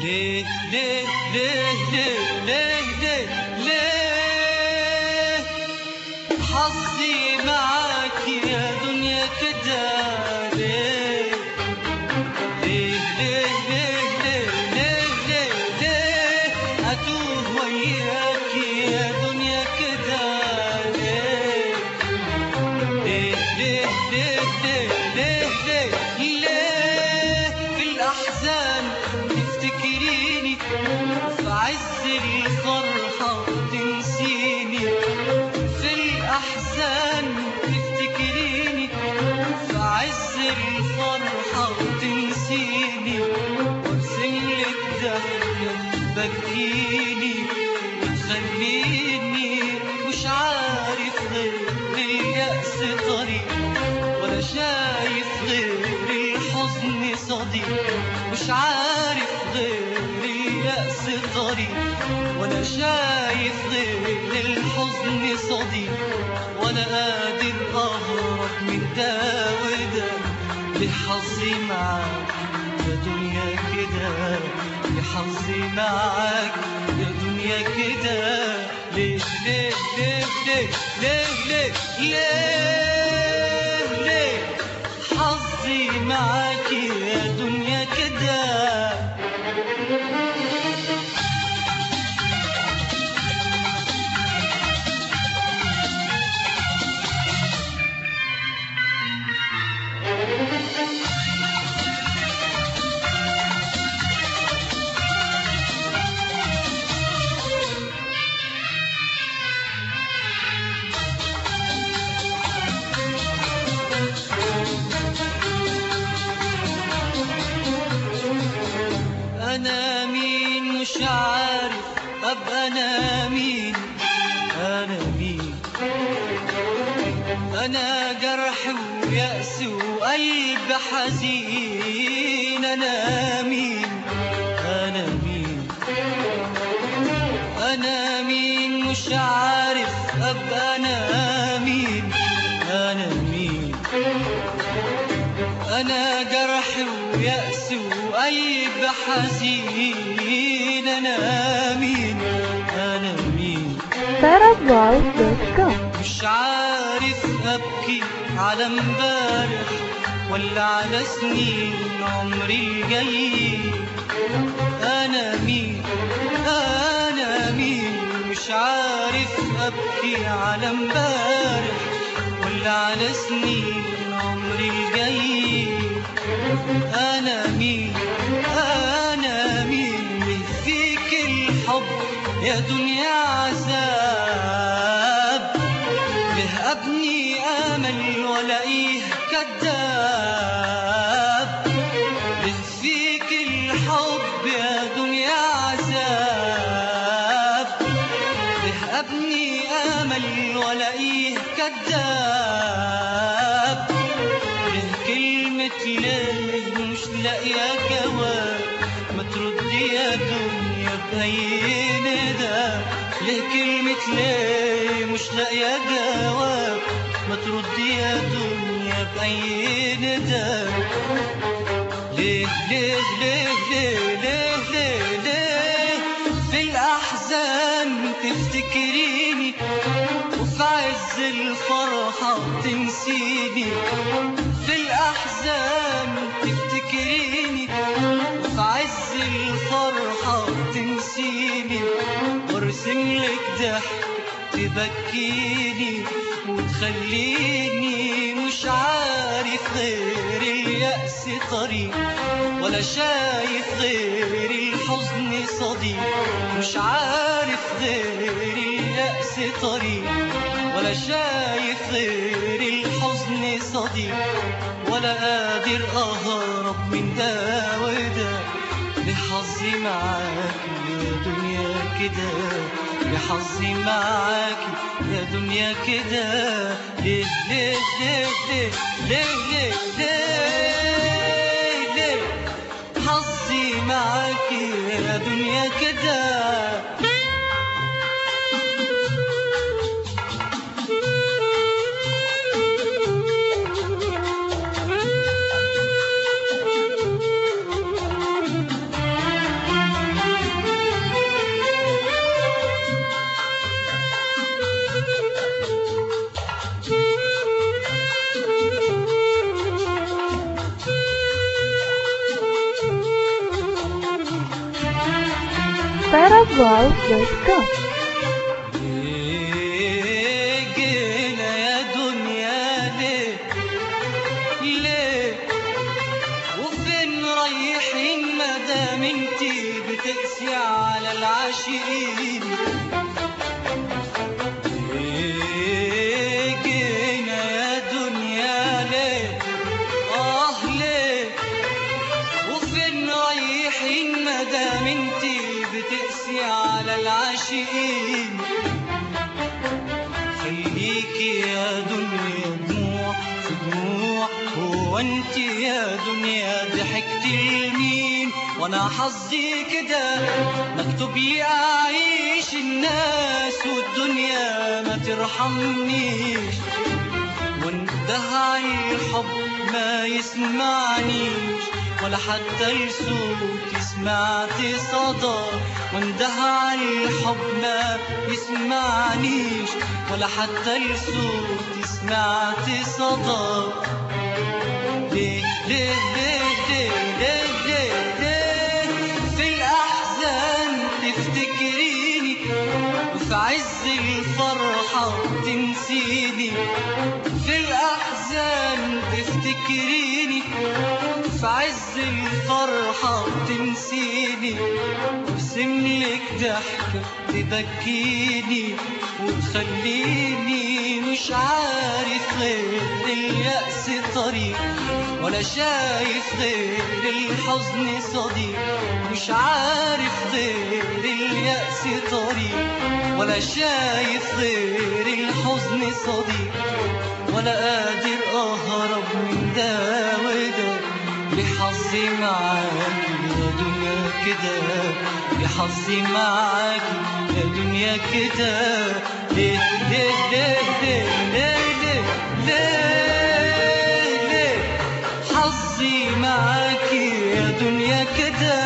ليه ليه ليه ليه ليه ليه ليه حظي معاك يا دنيا كده ليه ليه ليه ليه ليه ليه ليه ليه أتوه وياك يا دنيا كده ليه ليه ليه ليه ليه ليه ليه ليه في الأحزان تفتكريني في عز الفرحة تنسيني في الأحزان تفتكريني في عز الفرحة تنسيني وارسم لك ضحكة تبكيني وتخليني مش عارف غير اليأس طريق ولا شايف غير الحزن صديق مش عارف غير اليأس طريق ولا شايف غير الحزن صديق ولا قادر أهرب من ده وده لحظي معاك يا دنيا كده لحظي معاك يا دنيا كده ليه ليه ليه ليه ليه ليه ليه ليه حظي معاك يا دنيا كده أنا مين مش عارف أبقى أنا مين أنا مين أنا جرح ويأس وقلب حزين أنا مين أنا مين أنا مين مش عارف أبقى أنا مين أنا مين أنا جرح ويأس وقلب حزين أنا مين أنا مين parabloud.com مش عارف أبكي على امبارح ولا على سنين عمري الجاي أنا مين أنا مين مش عارف أبكي على امبارح ولا على سنين عمري الجاي أنا مين أنا مين ليه فيك الحب يا دنيا عذاب ليه أبني أمل ولاقيه كذاب ليه فيك الحب يا دنيا عذاب ليه أبني أمل ولاقيه كذاب ليه كلمة ليه مش لاقية جواب ما تردي يا دنيا بأي ندى ليه كلمة ليه مش لاقية جواب ما تردي يا دنيا بأي ندى ليه ليه ليه ليه ليه ليه ليه في الأحزان تفتكريني وفي عز الفرحة تنسيني في الأحزان تفتكريني وفي عز الفرحة تنسيني وارسم لك ضحك تبكيني وتخليني مش عارف غير اليأس طريق ولا شايف غير الحزن صديق مش عارف غير اليأس طريق ولا شايف غير الحزن صديق ولا قادر أهرب من ده وده لحظي معاك يا دنيا كده لحظي معاك يا دنيا كده ليه ليه ليه ليه ليه ليه ليه ليه حظي معاك يا دنيا كده tarabwow.com ليه جينا يا دنيا ليه ليه وفين رايحين مدام انتي بتقسي على العاشقين ليه جينا يا دنيا ليه اه ليه وفين رايحين مدام انتي بتقسي على العاشقين خليكي يا دنيا دموع في دموع هو انت يا دنيا ضحكتي لمين وانا حظي كده مكتوب لي اعيش الناس والدنيا ما ترحمنيش واندهى الحب ما يسمعنيش ولا حتى الصوت سمعت صدى واندهى الحب ما يسمعنيش ولا حتى الصوت سمعت صدى ليه ليه ليه ليه ليه ليه ليه في الأحزان تفتكريني وفي عز الفرحة تنسيني في الأحزان تفتكريني في عز الفرحة تنسيني ارسم لك ضحكة تبكيني وتخليني مش عارف غير اليأس طريق ولا شايف غير الحزن صديق مش عارف غير اليأس طريق ولا شايف غير الحزن صديق ولا قادر اهرب من ده وده لحظي معاك يا دنيا كده لحظي معاك يا دنيا كده ليه ليه ليه ليه ليه ليه ليه ليه حظي معاك يا دنيا كده